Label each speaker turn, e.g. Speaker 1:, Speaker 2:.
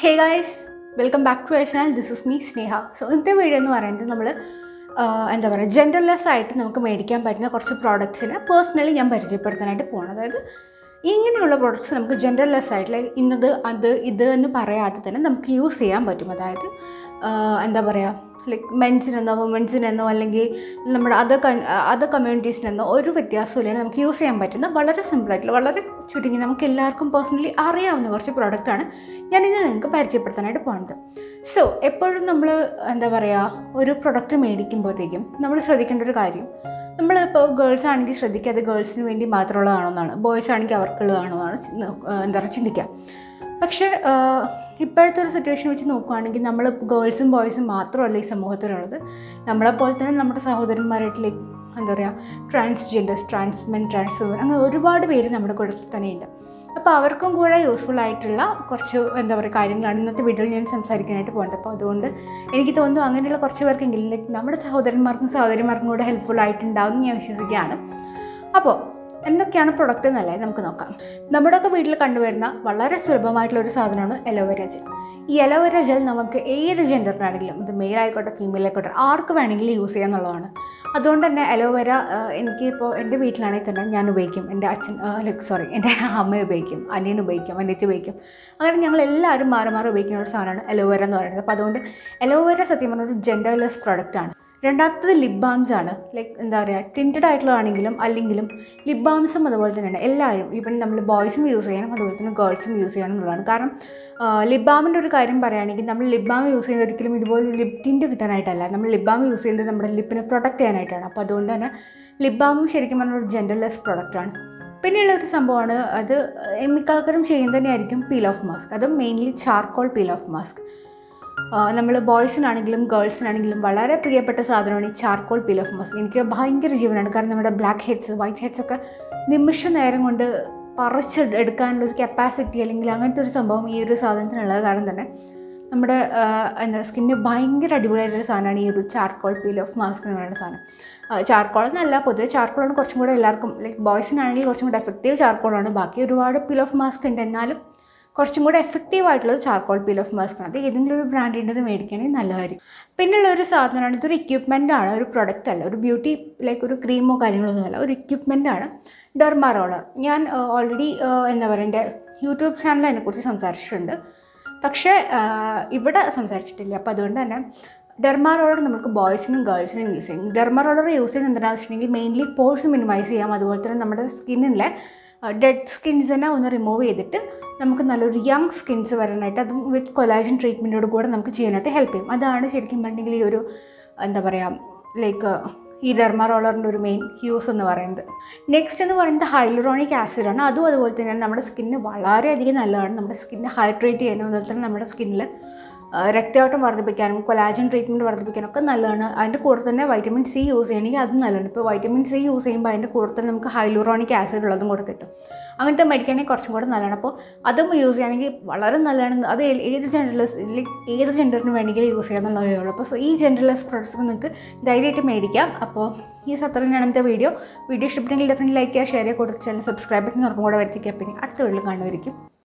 Speaker 1: hey guys welcome back to our channel this is me Sneha so ഇന്നത്തെ video എന്ന് പറയുന്നത് നമ്മൾ എന്താ പറയുക ജെൻഡർലെസ് ആയിട്ട് നമുക്ക് മേടിക്കാൻ പറ്റുന്ന കുറച്ച് പ്രോഡക്ട്സിനെ പേഴ്സണലി ഞാൻ പരിചയപ്പെടുത്താനായിട്ട് പോകണം അതായത് ഇങ്ങനെയുള്ള പ്രോഡക്ട്സ് നമുക്ക് ജെൻഡർലെസ് ആയിട്ട് ലൈക്ക് ഇന്നത് അത് ഇത് എന്ന് പറയാതെ തന്നെ നമുക്ക് യൂസ് ചെയ്യാൻ പറ്റും അതായത് ആഹ് എന്താ പറയുക ലൈക്ക് മെൻസിനെന്നോ വുമൻസിനെന്നോ അല്ലെങ്കിൽ നമ്മുടെ അതർ അതർ കമ്മ്യൂണിറ്റീസിനെന്നോ ഒരു വ്യത്യാസമില്ലാതെ നമുക്ക് യൂസ് ചെയ്യാൻ പറ്റുന്ന വളരെ സിമ്പിളായിട്ടുള്ള വളരെ ചുരുങ്ങി നമുക്ക് എല്ലാവർക്കും പേഴ്സണലി അറിയാവുന്ന കുറച്ച് പ്രോഡക്റ്റാണ് ഞാനിന്ന് നിങ്ങൾക്ക് പരിചയപ്പെടുത്താനായിട്ട് പോകുന്നത് സോ എപ്പോഴും നമ്മൾ എന്താ പറയുക ഒരു പ്രൊഡക്റ്റ് മേടിക്കുമ്പോഴത്തേക്കും നമ്മൾ ശ്രദ്ധിക്കേണ്ട ഒരു കാര്യം നമ്മളിപ്പോൾ ഗേൾസ് ആണെങ്കിൽ ശ്രദ്ധിക്കുക അത് ഗേൾസിന് വേണ്ടി മാത്രമുള്ളതാണോ എന്നാണ് ബോയ്സ് ആണെങ്കിൽ അവർക്കുള്ളതാണോ എന്നാണ് ചി- നോ- ആ, എന്താ പറയുക ചിന്തിക്കുക പക്ഷേ ആ, ഇപ്പോഴത്തെ ഒരു സിറ്റുവേഷൻ വെച്ച് നോക്കുകയാണെങ്കിൽ നമ്മൾ ഗേൾസും ബോയ്സും മാത്രമല്ല ഈ സമൂഹത്തിലുള്ളത് നമ്മളെപ്പോലെ തന്നെ നമ്മുടെ സഹോദരന്മാരായിട്ട് ലൈക്ക് എന്താ പറയുക ട്രാൻസ്ജെൻഡേഴ്സ് ട്രാൻസ്മെൻ ട്രാൻസ്വുമൻ അങ്ങനെ ഒരുപാട് പേര് നമ്മുടെ കൂട്ടത്തിൽ തന്നെയുണ്ട് അപ്പോൾ അവർക്കും കൂടെ യൂസ്ഫുൾ ആയിട്ടുള്ള കുറച്ച് എന്താ പറയുക കാര്യങ്ങളാണ് ഇന്നത്തെ വീഡിയോയിൽ ഞാൻ സംസാരിക്കാനായിട്ട് പോകുന്നത് അപ്പോൾ അതുകൊണ്ട് എനിക്ക് തോന്നുന്നു അങ്ങനെയുള്ള കുറച്ച് പേർക്കെങ്കിലും ലൈക്ക് നമ്മുടെ സഹോദരന്മാർക്കും സഹോദരിമാർക്കും കൂടെ ഹെൽപ്ഫുൾ ആയിട്ടുണ്ടാവും എന്ന് ഞാൻ വിശ്വസിക്കുകയാണ് അപ്പോൾ എന്തൊക്കെയാണ് പ്രൊഡക്റ്റ് എന്നല്ലേ നമുക്ക് നോക്കാം നമ്മുടെയൊക്കെ വീട്ടിൽ കണ്ടുവരുന്ന വളരെ സുലഭമായിട്ടുള്ള ഒരു സാധനമാണ് എലോവേര ജെൽ ഈ എലോവേര ജെൽ നമുക്ക് ഏത് ജെൻഡറിനാണെങ്കിലും ഇത് മെയിൽ ആയിക്കോട്ടെ ഫീമെയിൽ ആയിക്കോട്ടെ ആർക്ക് വേണമെങ്കിലും യൂസ് ചെയ്യാന്നുള്ളതാണ് അതുകൊണ്ട് തന്നെ അലോവേര എനിക്ക് ഇപ്പോൾ എൻ്റെ വീട്ടിലാണെങ്കിൽ തന്നെ ഞാൻ ഉപയോഗിക്കും എൻ്റെ അച്ഛൻ ലൈക്ക് സോറി എൻ്റെ അമ്മ ഉപയോഗിക്കും അനിയൻ ഉപയോഗിക്കും അനിയത്തി ഉപയോഗിക്കും അങ്ങനെ ഞങ്ങൾ എല്ലാവരും മാറി മാറി ഉപയോഗിക്കുന്ന ഒരു സാധനമാണ് അലോവേര എന്ന് പറയുന്നത് അപ്പോൾ അതുകൊണ്ട് അലോവേര സത്യം പറഞ്ഞ ഒരു ജെൻഡർലെസ് പ്രൊഡക്റ്റാണ് രണ്ടാമത്തത് ലിപ് ബാംസ് ആണ് ലൈക്ക് എന്താ പറയുക ടിൻറ്റഡ് ആയിട്ടുള്ളതാണെങ്കിലും അല്ലെങ്കിലും ലിപ് ബാംസും അതുപോലെ തന്നെയാണ് എല്ലാവരും ഈവൻ നമ്മൾ ബോയ്സും യൂസ് ചെയ്യണം അതുപോലെ തന്നെ ഗേൾസും യൂസ് ചെയ്യണം എന്നുള്ളതാണ് കാരണം ലിപ് ബാമിൻ്റെ ഒരു കാര്യം പറയുകയാണെങ്കിൽ നമ്മൾ ലിപ് ബാം യൂസ് ചെയ്യുന്നത് ഒരിക്കലും ഇതുപോലെ ലിപ് ടിൻറ്റ് കിട്ടാനായിട്ടല്ല നമ്മൾ ലിപ് ബാം യൂസ് ചെയ്യുന്നത് നമ്മുടെ ലിപ്പിനെ പ്രൊട്ടക്റ്റ് ചെയ്യാനായിട്ടാണ് അപ്പോൾ അതുകൊണ്ട് തന്നെ ലിപ് ബാമും ശരിക്കും പറഞ്ഞ ഒരു ജെൻഡർലെസ് പ്രൊഡക്റ്റാണ് പിന്നെയുള്ള ഒരു സംഭവമാണ് അത് മിക്ക ആൾക്കാരും ചെയ്യുന്നത് തന്നെയായിരിക്കും പീൽ ഓഫ് മാസ്ക് അത് mainly charcoal peel off mask നമ്മൾ ബോയ്സിനാണെങ്കിലും ഗേൾസിനാണെങ്കിലും വളരെ പ്രിയപ്പെട്ട സാധനമാണ് ഈ ചാർക്കോൾ പീൽ ഓഫ് മാസ്ക് എനിക്ക് ഭയങ്കര ജീവനാണ് കാരണം നമ്മുടെ ബ്ലാക്ക് ഹെഡ്സ് വൈറ്റ് ഹെഡ്സ് ഒക്കെ നിമിഷ നേരം കൊണ്ട് പറിച്ച് എടുക്കാനുള്ള ഒരു കപ്പാസിറ്റി അല്ലെങ്കിൽ അങ്ങനത്തെ ഒരു സംഭവം ഈ ഒരു സാധനത്തിനുള്ളത് കാരണം തന്നെ നമ്മുടെ ആ, എന്താ സ്കിന്നിന് ഭയങ്കര അടിപൊളിയായിട്ടൊരു സാധനമാണ് ഈ ഒരു ചാർക്കോൾ പീൽ ഓഫ് മാസ്ക് എന്ന് പറയുന്ന സാധനം ചാർക്കോൾ എന്നല്ല പൊതുവെ ചാർക്കോളാണ് കുറച്ചും കൂടെ എല്ലാവർക്കും ലൈക്ക് ബോയ്സിനാണെങ്കിൽ കുറച്ചും കൂടെ എഫക്റ്റീവ് ചാർക്കോളാണ് ബാക്കി ഒരുപാട് പീൽ ഓഫ് മാസ്ക് ഉണ്ട് എന്നാലും കുറച്ചും കൂടെ എഫക്റ്റീവ് ആയിട്ടുള്ളത് ചാർക്കോൾ പീൽ ഓഫ് മാസ്ക് ആണ് അത് ഏതെങ്കിലും ഒരു ബ്രാൻഡിൻ്റെത് മേടിക്കുകയാണെങ്കിൽ നല്ലതായിരിക്കും പിന്നെയുള്ള ഒരു സാധനമാണ് ഇതൊരു എക്യുപ്മെൻ്റ് ആണ് ഒരു പ്രൊഡക്റ്റ് അല്ല ഒരു ബ്യൂട്ടി ലൈക്ക് ഒരു ക്രീമോ കാര്യങ്ങളൊന്നും അല്ല ഒരു എക്യുപ്മെൻ്റ് ആണ് ഡെർമാ റോളർ ഞാൻ ഓൾറെഡി എന്താ പറയുക എൻ്റെ യൂട്യൂബ് ചാനലിൽ അതിനെക്കുറിച്ച് സംസാരിച്ചിട്ടുണ്ട് പക്ഷേ ആ, ഇവിടെ സംസാരിച്ചിട്ടില്ല അപ്പോൾ അതുകൊണ്ട് തന്നെ ഡെർമാ റോളർ നമുക്ക് ബോയ്സിനും ഗേൾസിനും യൂസ് ചെയ്യും ഡെർമാ റോളർ യൂസ് ചെയ്യുന്നത് എന്താണെന്ന് വെച്ചിട്ടുണ്ടെങ്കിൽ മെയിൻലി പോഴ്സ് മിനിമൈസ് ചെയ്യാം അതുപോലെ തന്നെ നമ്മുടെ സ്കിന്നിലെ ഡെഡ് സ്കിൻസിനെ ഒന്ന് റിമൂവ് ചെയ്തിട്ട് നമുക്ക് നല്ലൊരു യങ് സ്കിൻസ് വരാനായിട്ട് അതും വിത്ത് കൊലാജൻ ട്രീറ്റ്മെൻറ്റോട് കൂടെ നമുക്ക് ചെയ്യാനായിട്ട് ഹെൽപ്പ് ചെയ്യും അതാണ് ശരിക്കും പറഞ്ഞിട്ടുണ്ടെങ്കിൽ ഈ ഒരു എന്താ പറയുക ലൈക്ക് ഈ ഡെർമ റോളറിൻ്റെ ഒരു മെയിൻ യൂസ് എന്ന് പറയുന്നത് നെക്സ്റ്റ് എന്ന് പറയുന്നത് ഹൈലറോണിക് ആസിഡാണ് അതും അതുപോലെ തന്നെയാണ് നമ്മുടെ സ്കിന്നിന് വളരെയധികം നല്ലതാണ് നമ്മുടെ സ്കിന്നെ ഹൈഡ്രേറ്റ് ചെയ്യാനും അതുപോലെ തന്നെ നമ്മുടെ സ്കിന്നിൽ രക്തയോട്ടം വർദ്ധിപ്പിക്കാനും കൊലാജൻ ട്രീറ്റ്മെൻറ്റ് വർദ്ധിപ്പിക്കാനും ഒക്കെ നല്ലതാണ് അതിൻ്റെ കൂടെ തന്നെ വൈറ്റമിൻ സി യൂസ് ചെയ്യണമെങ്കിൽ അതും നല്ലതാണ് ഇപ്പോൾ വൈറ്റമിൻ സി യൂസ് ചെയ്യുമ്പോൾ അതിൻ്റെ കൂടെ തന്നെ നമുക്ക് ഹൈലൂറോണിക് ആസിഡ് ഉള്ളതും കൂടെ കിട്ടും അങ്ങനത്തെ മേടിക്കുകയാണെങ്കിൽ കുറച്ചും കൂടെ നല്ലതാണ് അപ്പോൾ അതും യൂസ് ചെയ്യുകയാണെങ്കിൽ വളരെ നല്ലതാണ് അത് ഏ- ഏത് ജെൻഡർലെസ് ഏത് ജെൻഡറിന് വേണമെങ്കിലും യൂസ് ചെയ്യാമെന്നുള്ളതേ ഉള്ളൂ അപ്പോൾ സോ ഈ ജെൻഡർലെസ് പ്രൊഡക്ട്സ് നിങ്ങൾക്ക് ധൈര്യമായിട്ട് മേടിക്കാം അപ്പോൾ ഈ സത്രനാണ് ഇന്നത്തെ വീഡിയോ വീഡിയോ ഇഷ്ടപ്പെട്ടെങ്കിൽ ഡെഫിനറ്റ് ലൈക്ക് ചെയ്യുക ഷെയർ ചെയ്യുക കൊടുത്ത് ചാനൽ സബ്സ്ക്രൈബ് ബട്ടൺ ഉറപ്പും കൂടെ വരുത്തിക്കുക പിന്നെ അടുത്ത വീട്ടിൽ കാണുമായിരിക്കും